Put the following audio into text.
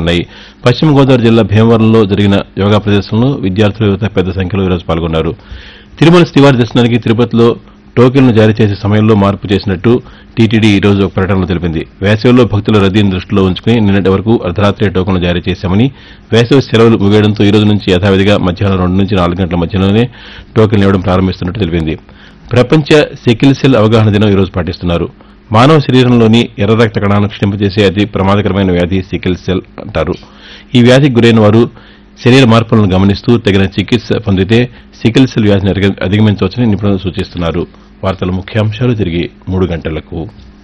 చేసుకున్నాయి పశ్చిమ గోదావరి జిల్లా భీమవరంలో జరిగిన యోగా ప్రదర్శనలో విద్యార్థులు యువత పెద్ద సంఖ్యలో ఈరోజు పాల్గొన్నారు తిరుమల శ్రీవారి దర్శనానికి తిరుపతిలో టోకెన్లు జారీ చేసే సమయంలో మార్పు చేసినట్టు టీటీడీ ఈ రోజు ఒక ప్రకటనలో తెలిపింది వేసవిలో భక్తుల రద్దీని దృష్టిలో ఉంచుకుని నిన్నటి వరకు అర్ధరాత్రి టోకెన్లు జారీ చేశామని వేసవి సెలవులు ముగియడంతో ఈ రోజు నుంచి యథావిధిగా మధ్యాహ్నం రెండు నుంచి నాలుగు గంటల మధ్యలోనే టోకెన్లు ఇవ్వడం ప్రారంభిస్తున్నట్టు తెలిపింది ప్రపంచ సికిల్ సెల్ అవగాహన దినం ఈ రోజు పాటిస్తున్నారు మానవ శరీరంలోని ఎర్ర రక్త కణాలను క్షింపజేసే అతి ప్రమాదకరమైన వ్యాధి సికిల్ సెల్ అంటారు ఈ వ్యాధికి గురైన వారు శరీర మార్పులను గమనిస్తూ తగిన చికిత్స పొందితే సికిల్ సెల్ వ్యాధిని అధిగ- అధిగమించవచ్చని నిపుణులు సూచిస్తున్నారు వార్తల ముఖ్యాంశాలు తిరిగి మూడు గంటలకు